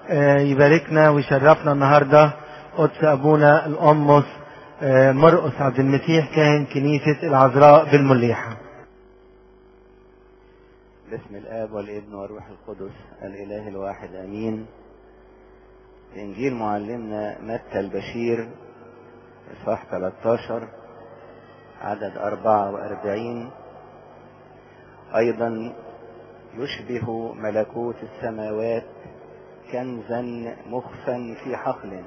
آه، يباركنا ويشرفنا النهارده قدس ابونا القمص آه، مرقس عبد المسيح كاهن كنيسه العذراء بالمليحه. باسم الآب والابن والروح القدس الإله الواحد آمين في إنجيل معلمنا متى البشير إصحاح 13 عدد 44 أيضا يشبه ملكوت السماوات كنزا مخفا في حقل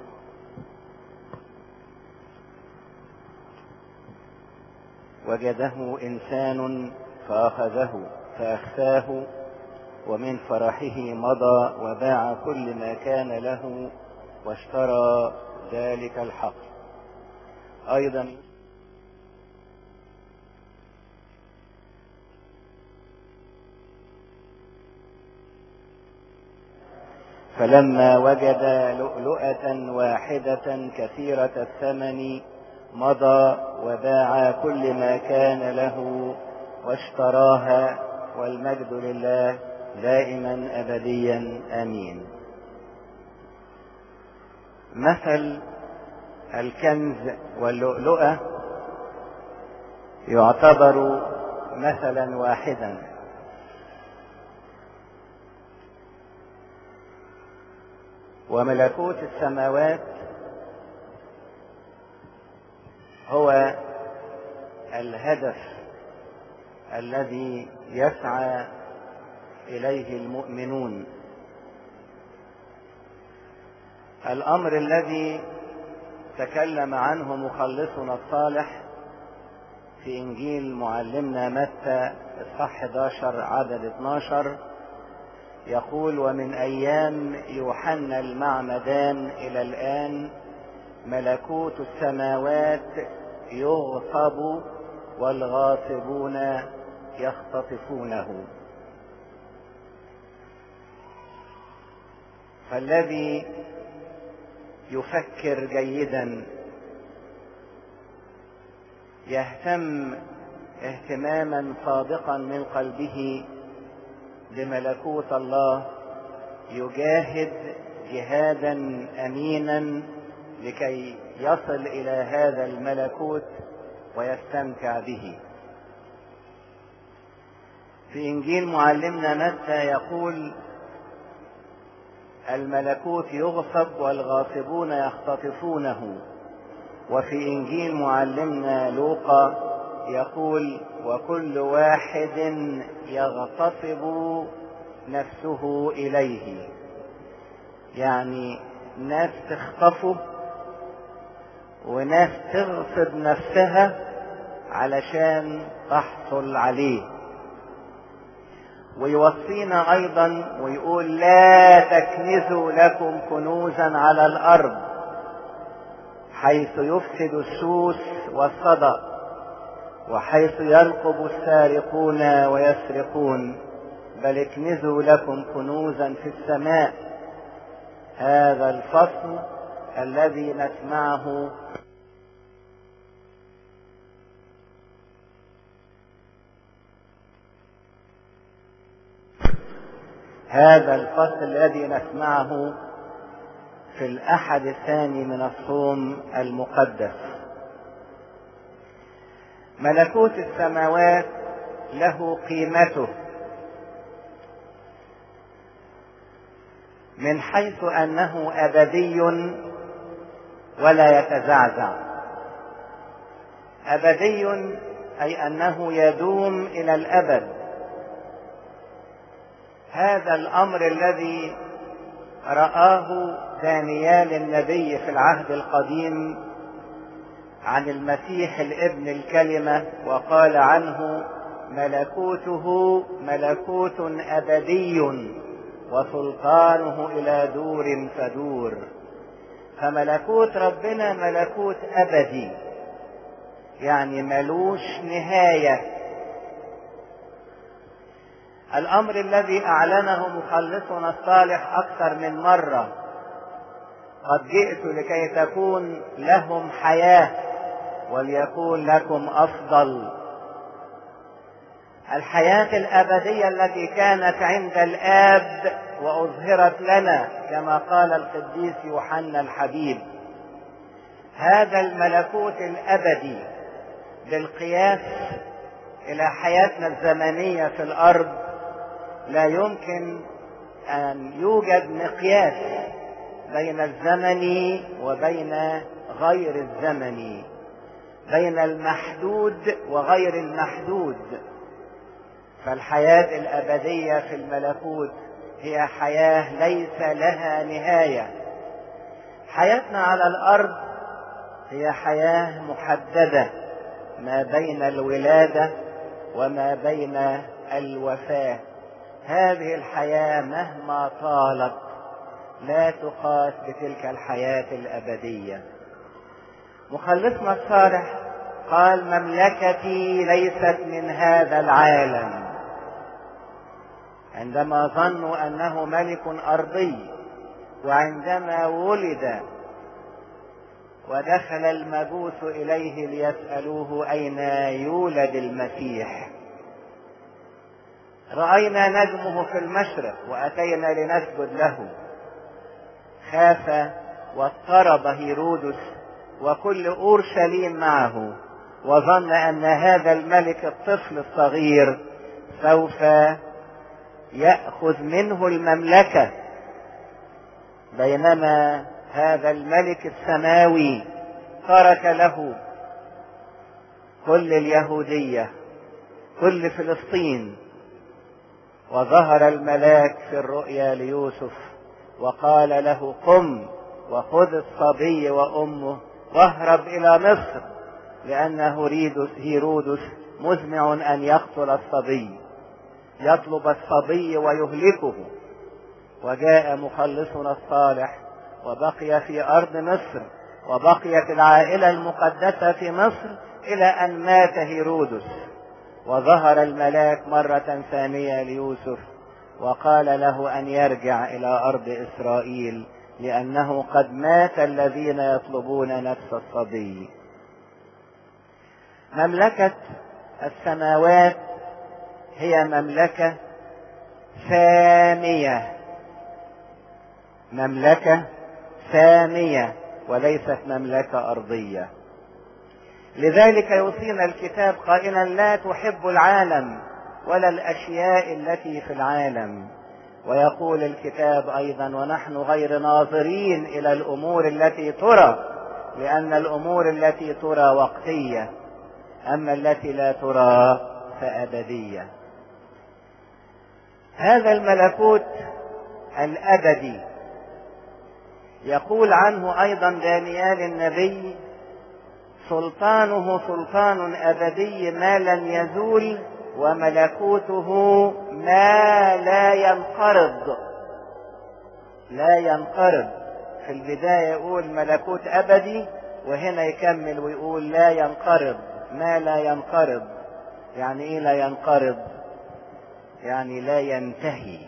وجده إنسان فأخذه فأخفاه ومن فرحه مضى وباع كل ما كان له واشترى ذلك الحق أيضا فلما وجد لؤلؤة واحدة كثيرة الثمن مضى وباع كل ما كان له واشتراها والمجد لله دائما أبديا آمين مثل الكنز واللؤلؤة يعتبر مثلا واحدا وملكوت السماوات هو الهدف الذي يسعى إليه المؤمنون الأمر الذي تكلم عنه مخلصنا الصالح في إنجيل معلمنا متى إصحاح 11 عدد 12 يقول ومن أيام يوحنا المعمدان إلى الآن ملكوت السماوات يغصب والغاصبون يختطفونه فالذي يفكر جيدا يهتم اهتماما صادقا من قلبه بملكوت الله يجاهد جهادا امينا لكي يصل الى هذا الملكوت ويستمتع به في انجيل معلمنا متى يقول الملكوت يغصب والغاصبون يختطفونه وفي انجيل معلمنا لوقا يقول وكل واحد يغتصب نفسه اليه يعني ناس تخطفه وناس تغصب نفسها علشان تحصل عليه ويوصينا ايضا ويقول لا تكنزوا لكم كنوزا على الارض حيث يفسد السوس والصدأ وحيث يرقب السارقون ويسرقون بل اكنزوا لكم كنوزا في السماء هذا الفصل الذي نسمعه هذا الفصل الذي نسمعه في الأحد الثاني من الصوم المقدس ملكوت السماوات له قيمته من حيث أنه أبدي ولا يتزعزع أبدي أي أنه يدوم إلى الأبد هذا الامر الذي رآه دانيال النبي في العهد القديم عن المسيح الابن الكلمة وقال عنه ملكوته ملكوت أبدي وسلطانه إلى دور فدور فملكوت ربنا ملكوت أبدي يعني ملوش نهاية الأمر الذي أعلنه مخلصنا الصالح أكثر من مرة قد جئت لكي تكون لهم حياة وليكون لكم أفضل الحياة الأبدية التي كانت عند الآب وأظهرت لنا كما قال القديس يوحنا الحبيب هذا الملكوت الأبدي بالقياس إلى حياتنا الزمنية في الأرض لا يمكن أن يوجد مقياس بين الزمن وبين غير الزمن بين المحدود وغير المحدود فالحياة الأبدية في الملكوت هي حياة ليس لها نهاية حياتنا على الأرض هي حياة محددة ما بين الولادة وما بين الوفاة هذه الحياة مهما طالت لا تقاس بتلك الحياة الأبدية مخلصنا الصالح قال مملكتي ليست من هذا العالم عندما ظنوا انه ملك ارضي وعندما ولد ودخل المجوس اليه ليسالوه اين يولد المسيح راينا نجمه في المشرق واتينا لنسجد له خاف واضطرب هيرودس وكل اورشليم معه وظن ان هذا الملك الطفل الصغير سوف ياخذ منه المملكه بينما هذا الملك السماوي ترك له كل اليهوديه كل فلسطين وظهر الملاك في الرؤيا ليوسف وقال له قم وخذ الصبي وامه واهرب الى مصر لان هيرودس مزمع ان يقتل الصبي يطلب الصبي ويهلكه وجاء مخلصنا الصالح وبقي في ارض مصر وبقيت العائله المقدسه في مصر الى ان مات هيرودس وظهر الملاك مره ثانيه ليوسف وقال له ان يرجع الى ارض اسرائيل لأنه قد مات الذين يطلبون نفس الصبي مملكة السماوات هي مملكة سامية مملكة سامية وليست مملكة أرضية لذلك يوصينا الكتاب قائلا لا تحب العالم ولا الأشياء التي في العالم ويقول الكتاب ايضا ونحن غير ناظرين الى الامور التي ترى لان الامور التي ترى وقتيه اما التي لا ترى فابديه هذا الملكوت الابدي يقول عنه ايضا دانيال النبي سلطانه سلطان ابدي ما لن يزول وملكوته ما لا ينقرض لا ينقرض في البداية يقول ملكوت أبدي وهنا يكمل ويقول لا ينقرض ما لا ينقرض يعني إيه لا ينقرض يعني لا ينتهي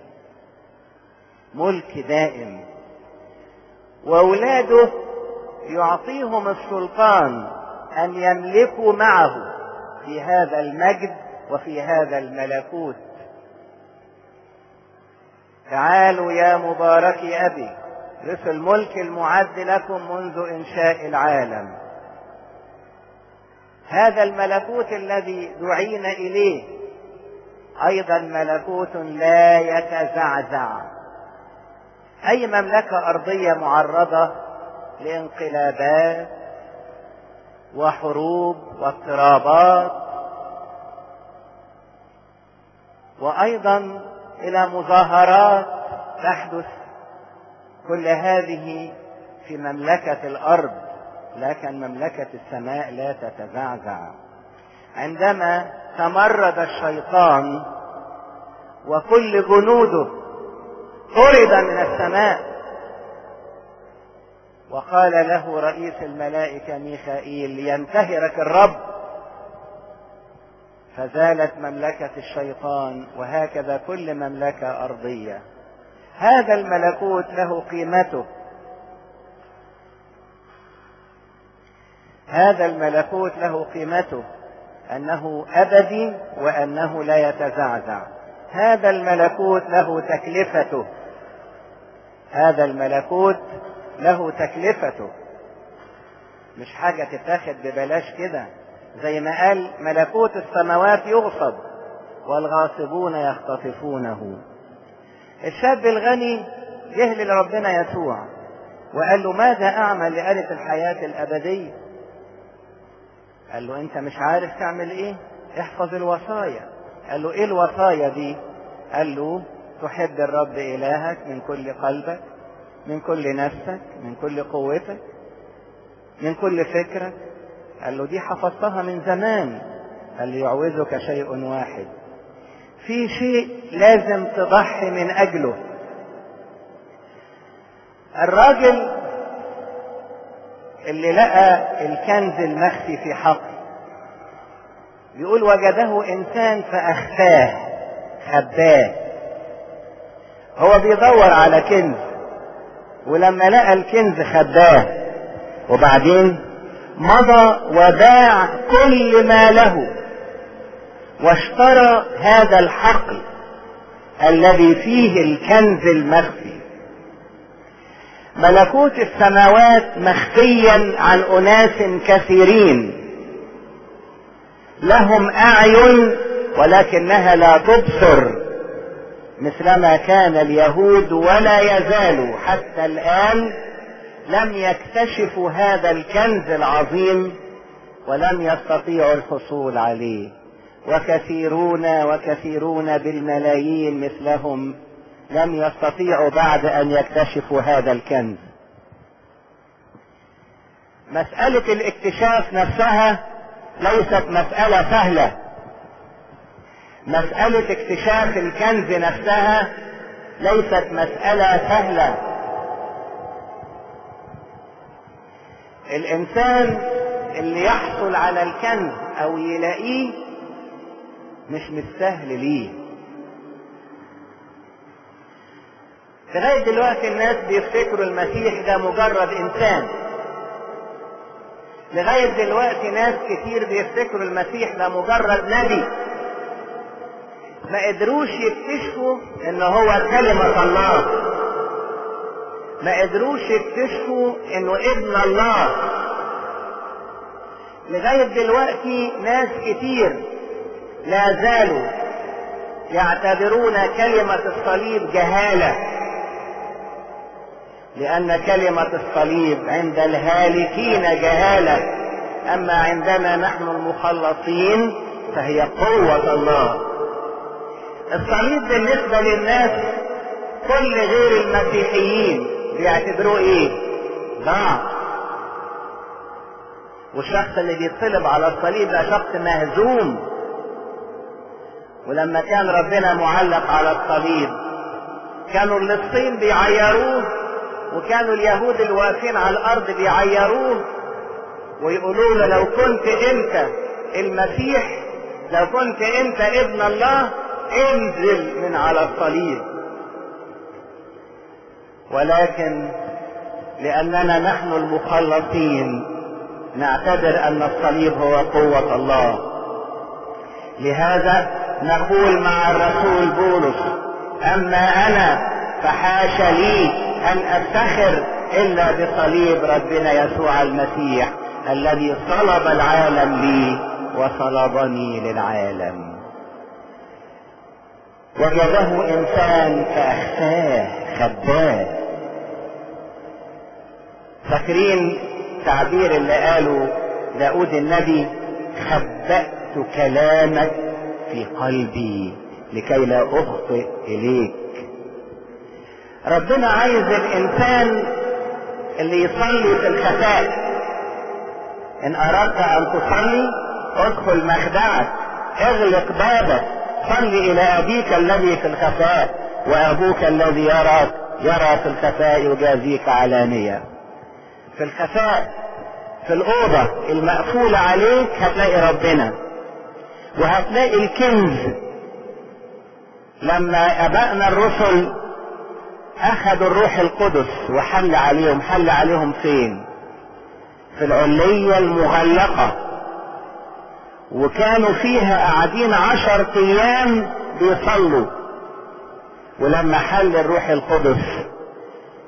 ملك دائم وأولاده يعطيهم السلطان أن يملكوا معه في هذا المجد وفي هذا الملكوت تعالوا يا مبارك أبي رث الملك المعد لكم منذ إنشاء العالم هذا الملكوت الذي دعينا إليه أيضا ملكوت لا يتزعزع أي مملكة أرضية معرضة لانقلابات وحروب واضطرابات وايضا الى مظاهرات تحدث كل هذه في مملكه الارض لكن مملكه السماء لا تتزعزع عندما تمرد الشيطان وكل جنوده طرد من السماء وقال له رئيس الملائكه ميخائيل لينتهرك الرب فزالت مملكة الشيطان وهكذا كل مملكة أرضية هذا الملكوت له قيمته هذا الملكوت له قيمته أنه أبدي وأنه لا يتزعزع هذا الملكوت له تكلفته هذا الملكوت له تكلفته مش حاجة تتاخد ببلاش كده زي ما قال ملكوت السماوات يغصب والغاصبون يختطفونه الشاب الغني جه لربنا يسوع وقال له ماذا اعمل لأرث الحياة الأبدية قال له انت مش عارف تعمل ايه احفظ الوصايا قال له ايه الوصايا دي قال له تحب الرب إلهك من كل قلبك من كل نفسك من كل قوتك من كل فكرك قال له دي حفظتها من زمان قال له يعوزك شيء واحد في شيء لازم تضحي من أجله الراجل اللي لقى الكنز المخفي في حقل بيقول وجده إنسان فأخفاه خباه هو بيدور على كنز ولما لقى الكنز خباه وبعدين مضى وباع كل ما له واشترى هذا الحقل الذي فيه الكنز المخفي ملكوت السماوات مخفيا عن اناس كثيرين لهم اعين ولكنها لا تبصر مثلما كان اليهود ولا يزالوا حتى الان لم يكتشفوا هذا الكنز العظيم ولم يستطيعوا الحصول عليه وكثيرون وكثيرون بالملايين مثلهم لم يستطيعوا بعد ان يكتشفوا هذا الكنز مسألة الاكتشاف نفسها ليست مسألة سهلة مسألة اكتشاف الكنز نفسها ليست مسألة سهلة الإنسان اللي يحصل على الكنز أو يلاقيه مش مستاهل ليه لغاية دلوقتي الناس بيفتكروا المسيح ده مجرد إنسان لغاية دلوقتي ناس كتير بيفتكروا المسيح ده مجرد نبي ما قدروش يكتشفوا ان هو كلمة الله ما قدروش يكتشفوا انه ابن الله لغاية دلوقتي ناس كتير لا زالوا يعتبرون كلمة الصليب جهالة لأن كلمة الصليب عند الهالكين جهالة أما عندنا نحن المخلصين فهي قوة الله الصليب بالنسبة للناس كل غير المسيحيين بيعتبروه ايه ضعف والشخص اللي بيتصلب على الصليب ده شخص مهزوم ولما كان ربنا معلق على الصليب كانوا اللصين بيعيروه وكانوا اليهود اللي واقفين على الارض بيعيروه ويقولوا له لو كنت انت المسيح لو كنت انت ابن الله انزل من على الصليب ولكن لاننا نحن المخلصين نعتبر ان الصليب هو قوه الله لهذا نقول مع الرسول بولس اما انا فحاش لي ان افتخر الا بصليب ربنا يسوع المسيح الذي صلب العالم لي وصلبني للعالم وجده انسان فاخفاه خباه فاكرين تعبير اللي قاله داود النبي خبأت كلامك في قلبي لكي لا اخطئ اليك ربنا عايز الانسان اللي يصلي في الخفاء ان اردت ان تصلي ادخل مخدعك اغلق بابك صل الى ابيك الذي في الخفاء وابوك الذي يراك يرى في الخفاء يجازيك علانية في الخفاء في الأوضة المقفولة عليك هتلاقي ربنا وهتلاقي الكنز لما أبائنا الرسل أخذوا الروح القدس وحل عليهم حل عليهم فين في العلية المغلقة وكانوا فيها قاعدين عشر أيام بيصلوا ولما حل الروح القدس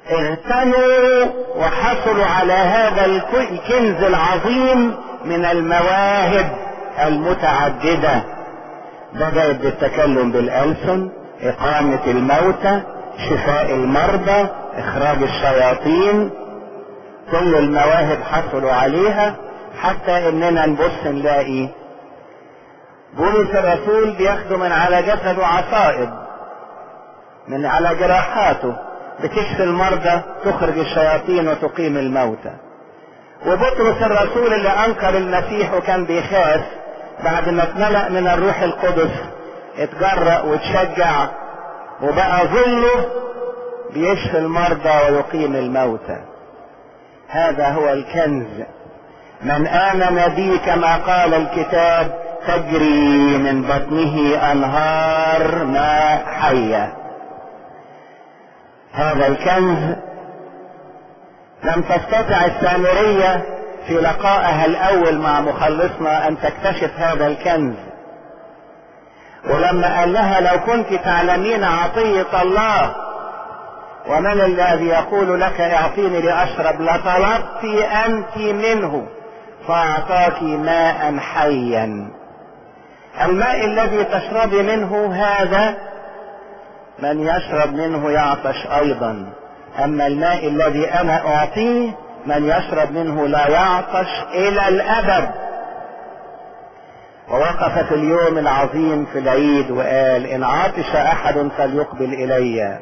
اغتنوا وحصلوا على هذا الكنز العظيم من المواهب المتعددة بدأت بالتكلم بالألسن إقامة الموتى شفاء المرضى إخراج الشياطين كل المواهب حصلوا عليها حتى إننا نبص نلاقي بولس الرسول بياخده من على جسده عصائب من على جراحاته بتشفي المرضى تخرج الشياطين وتقيم الموتى وبطرس الرسول اللي انكر المسيح وكان بيخاف بعد ما اتملأ من الروح القدس اتجرأ وتشجع وبقى ظله بيشفي المرضى ويقيم الموتى هذا هو الكنز من آمن بي كما قال الكتاب تجري من بطنه أنهار ماء حية هذا الكنز لم تستطع السامرية في لقائها الأول مع مخلصنا أن تكتشف هذا الكنز ولما قال لها لو كنت تعلمين عطية الله ومن الذي يقول لك اعطيني لأشرب لطلبت أنت منه فأعطاك ماء حيا الماء الذي تشربي منه هذا من يشرب منه يعطش أيضا أما الماء الذي أنا أعطيه من يشرب منه لا يعطش إلى الأبد ووقف في اليوم العظيم في العيد وقال إن عطش أحد فليقبل إلي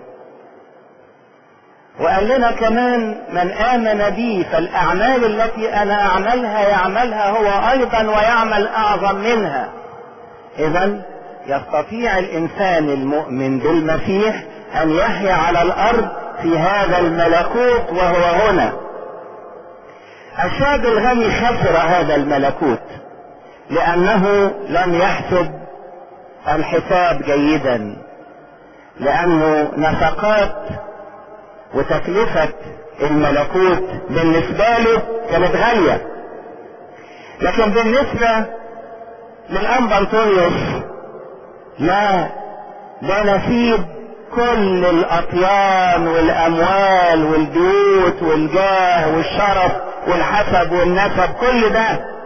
وقال لنا كمان من آمن بي فالأعمال التي أنا أعملها يعملها هو أيضا ويعمل أعظم منها إذا يستطيع الإنسان المؤمن بالمسيح أن يحيا على الأرض في هذا الملكوت وهو هنا الشاب الغني خسر هذا الملكوت لأنه لم يحسب الحساب جيدا لأنه نفقات وتكلفة الملكوت بالنسبة له كانت غالية لكن بالنسبة للأنبا أنطونيوس لا ده نسيب كل الأطيان والأموال والبيوت والجاه والشرف والحسب والنسب كل ده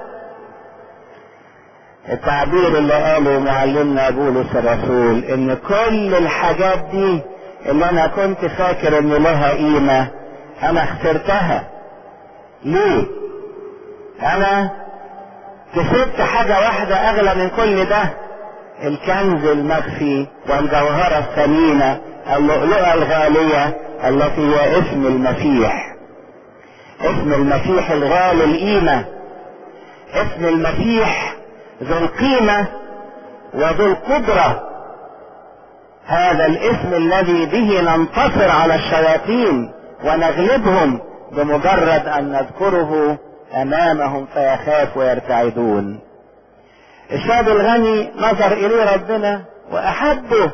التعبير اللي قاله معلمنا بولس الرسول ان كل الحاجات دي اللي انا كنت فاكر ان لها قيمة انا خسرتها ليه انا كسبت حاجة واحدة اغلى من كل ده الكنز المخفي والجوهرة الثمينة اللؤلؤة الغالية التي هي اسم المسيح اسم المسيح الغالي القيمة اسم المسيح ذو القيمة وذو القدرة هذا الاسم الذي به ننتصر على الشياطين ونغلبهم بمجرد ان نذكره امامهم فيخاف ويرتعدون الشاب الغني نظر اليه ربنا واحبه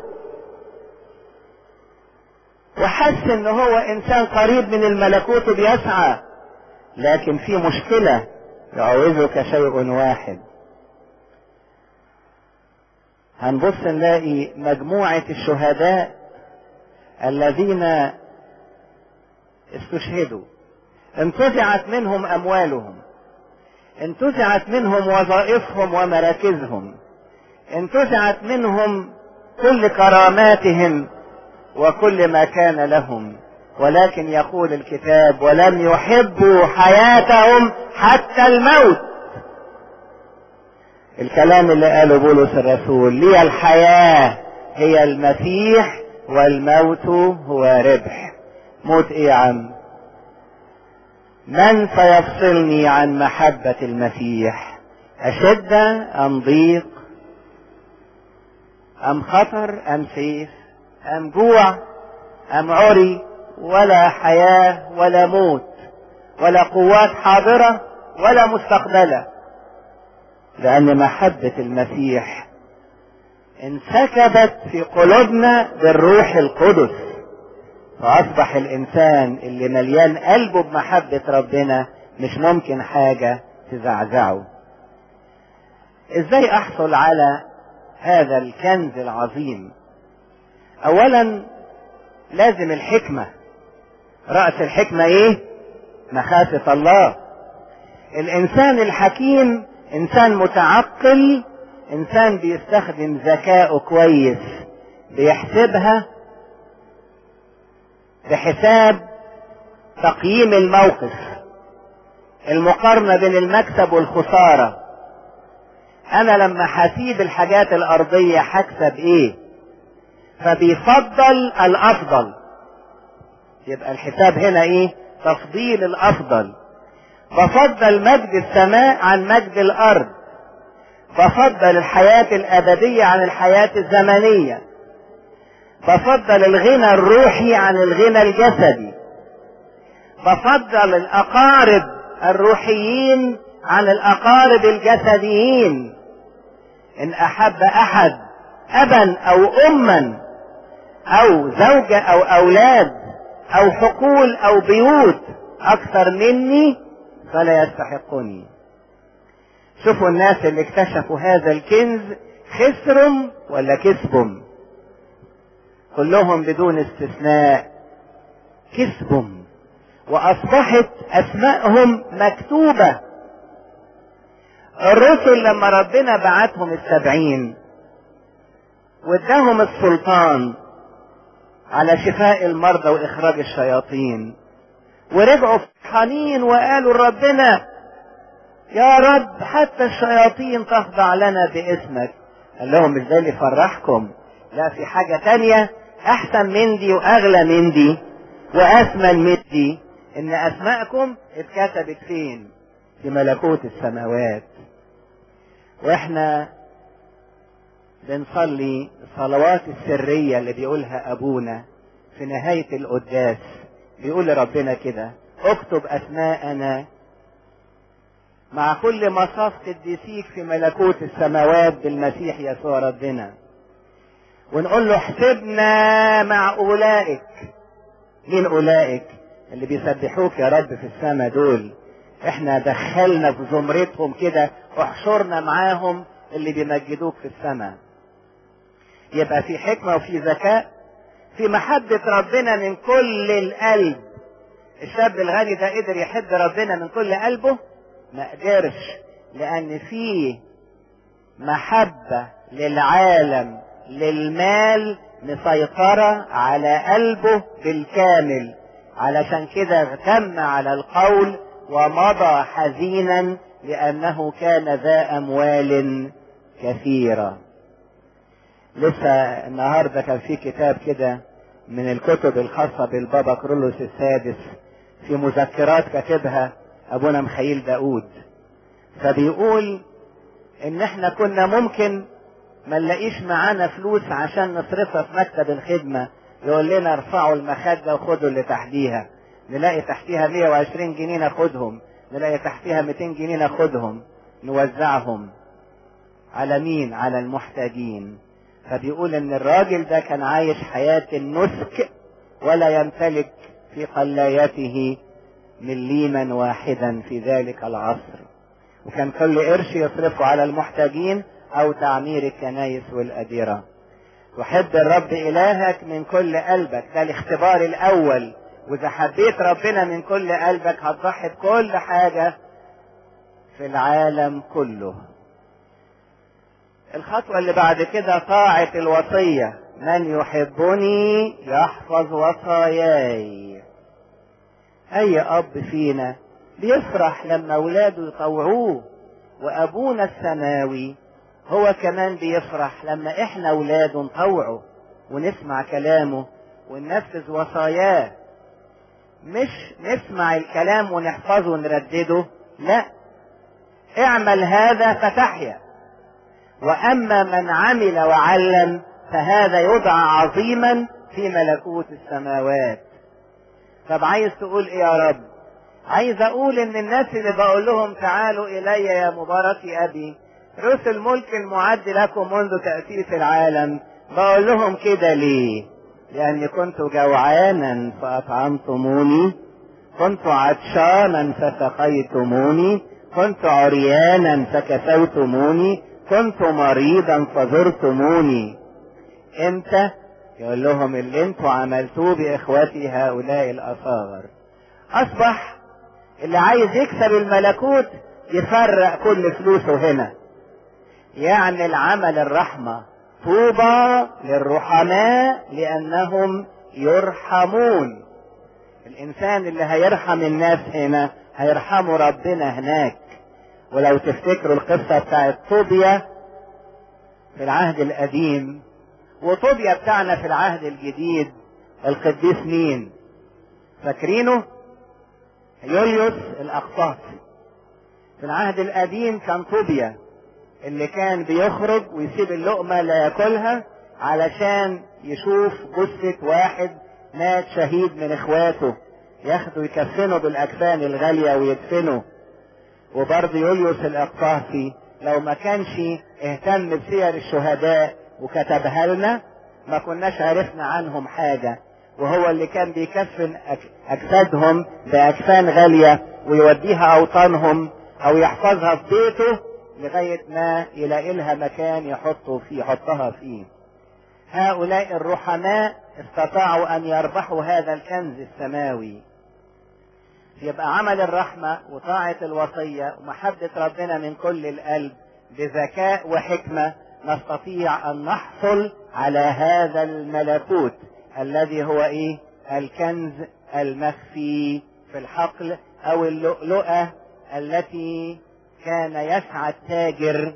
وحس ان هو انسان قريب من الملكوت بيسعى لكن في مشكلة يعوزك شيء واحد هنبص نلاقي مجموعة الشهداء الذين استشهدوا انتزعت منهم اموالهم انتزعت منهم وظائفهم ومراكزهم انتزعت منهم كل كراماتهم وكل ما كان لهم ولكن يقول الكتاب ولم يحبوا حياتهم حتى الموت الكلام اللي قاله بولس الرسول لي الحياة هي المسيح والموت هو ربح موت ايه يا عم من سيفصلني عن محبة المسيح أشدة أم ضيق أم خطر أم سيف أم جوع أم عري ولا حياة ولا موت ولا قوات حاضرة ولا مستقبلة لأن محبة المسيح انسكبت في قلوبنا بالروح القدس فأصبح الإنسان اللي مليان قلبه بمحبة ربنا مش ممكن حاجة تزعزعه ازاي احصل على هذا الكنز العظيم اولا لازم الحكمة رأس الحكمة ايه مخافة الله الانسان الحكيم انسان متعقل انسان بيستخدم ذكائه كويس بيحسبها بحساب تقييم الموقف المقارنة بين المكسب والخسارة انا لما هسيب الحاجات الارضية هكسب ايه فبيفضل الافضل يبقى الحساب هنا ايه تفضيل الافضل بفضل مجد السماء عن مجد الارض بفضل الحياة الابدية عن الحياة الزمنية بفضل الغنى الروحي عن الغنى الجسدي بفضل الاقارب الروحيين عن الاقارب الجسديين ان احب احد ابا او اما او زوجة او اولاد او حقول او بيوت اكثر مني فلا يستحقني شوفوا الناس اللي اكتشفوا هذا الكنز خسرهم ولا كسبهم كلهم بدون استثناء كسبهم واصبحت اسمائهم مكتوبة الرسل لما ربنا بعتهم السبعين واداهم السلطان على شفاء المرضى واخراج الشياطين ورجعوا فرحانين وقالوا لربنا يا رب حتى الشياطين تخضع لنا باسمك قال لهم مش ده اللي يفرحكم لا في حاجة تانية احسن من دي واغلى من دي واثمن من دي ان اسماءكم اتكتبت فين في ملكوت السماوات واحنا بنصلي الصلوات السرية اللي بيقولها ابونا في نهاية القداس بيقول لربنا كده اكتب اسماءنا مع كل مصاف قديسيك في ملكوت السماوات بالمسيح يسوع ربنا ونقول له احسبنا مع اولئك مين اولئك اللي بيسبحوك يا رب في السماء دول احنا دخلنا في زمرتهم كده واحشرنا معاهم اللي بيمجدوك في السماء يبقى في حكمة وفي ذكاء في محبة ربنا من كل القلب الشاب الغني ده قدر يحب ربنا من كل قلبه ما قدرش لان في محبة للعالم للمال مسيطرة على قلبه بالكامل علشان كده اغتم على القول ومضى حزينا لأنه كان ذا أموال كثيرة لسه النهاردة كان في كتاب كده من الكتب الخاصة بالبابا كرولوس السادس في مذكرات كاتبها أبونا مخيل داود فبيقول إن إحنا كنا ممكن ما نلاقيش معانا فلوس عشان نصرفها في مكتب الخدمة يقول لنا ارفعوا المخدة وخدوا اللي تحتيها نلاقي تحتيها 120 جنيه ناخدهم نلاقي تحتيها 200 جنيه ناخدهم نوزعهم على مين على المحتاجين فبيقول ان الراجل ده كان عايش حياة النسك ولا يمتلك في قلايته مليما واحدا في ذلك العصر وكان كل قرش يصرفه على المحتاجين او تعمير الكنايس والاديرة وحب الرب الهك من كل قلبك ده الاختبار الاول واذا حبيت ربنا من كل قلبك هتضحي بكل حاجة في العالم كله الخطوة اللي بعد كده طاعة الوصية من يحبني يحفظ وصاياي اي اب فينا بيفرح لما اولاده يطوعوه وابونا السماوي هو كمان بيفرح لما احنا اولاده نطوعه ونسمع كلامه وننفذ وصاياه مش نسمع الكلام ونحفظه ونردده لا اعمل هذا فتحيا واما من عمل وعلم فهذا يدعى عظيما في ملكوت السماوات طب عايز تقول ايه يا رب عايز اقول ان الناس اللي بقول لهم تعالوا الي يا مبارك ابي رؤوس الملك المعد لكم منذ تأسيس العالم بقول لهم كده ليه لاني كنت جوعانا فاطعمتموني كنت عطشانا فسقيتموني كنت عريانا فكسوتموني كنت مريضا فزرتموني امتى يقول لهم اللي انتوا عملتوه باخوتي هؤلاء الاصاغر اصبح اللي عايز يكسب الملكوت يفرق كل فلوسه هنا يعمل عمل الرحمة طوبى للرحماء لأنهم يرحمون الإنسان اللي هيرحم الناس هنا هيرحموا ربنا هناك ولو تفتكروا القصة بتاعت طوبيا في العهد القديم وطوبيا بتاعنا في العهد الجديد القديس مين فاكرينه يوليوس الأقطاطي في العهد القديم كان طوبيا اللي كان بيخرج ويسيب اللقمة لا ياكلها علشان يشوف جثة واحد مات شهيد من اخواته ياخده يكفنه بالاكفان الغالية ويدفنه وبرضه يوليوس الاقطاطي لو ما كانش اهتم بسير الشهداء وكتبها لنا ما كناش عرفنا عنهم حاجة وهو اللي كان بيكفن اجسادهم باكفان غالية ويوديها اوطانهم او يحفظها في بيته لغاية ما يلاقي لها مكان يحطه فيه يحطها فيه هؤلاء الرحماء استطاعوا ان يربحوا هذا الكنز السماوي يبقى عمل الرحمة وطاعة الوصية ومحبة ربنا من كل القلب بذكاء وحكمة نستطيع ان نحصل على هذا الملكوت الذي هو ايه الكنز المخفي في الحقل او اللؤلؤة التي كان يسعى التاجر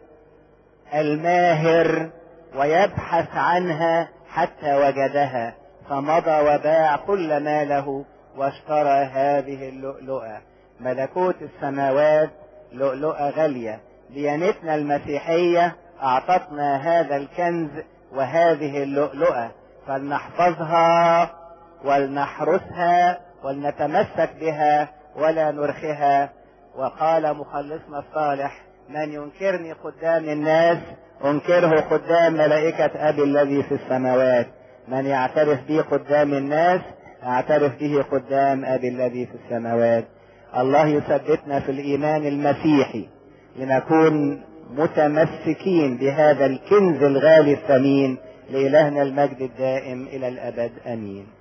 الماهر ويبحث عنها حتى وجدها فمضى وباع كل ما له واشترى هذه اللؤلؤة ملكوت السماوات لؤلؤة غالية ديانتنا المسيحية أعطتنا هذا الكنز وهذه اللؤلؤة فلنحفظها ولنحرسها ولنتمسك بها ولا نرخها وقال مخلصنا الصالح من ينكرني قدام الناس انكره قدام ملائكة ابي الذي في السماوات من يعترف بي قدام الناس اعترف به قدام ابي الذي في السماوات الله يثبتنا في الايمان المسيحي لنكون متمسكين بهذا الكنز الغالي الثمين لإلهنا المجد الدائم إلى الأبد آمين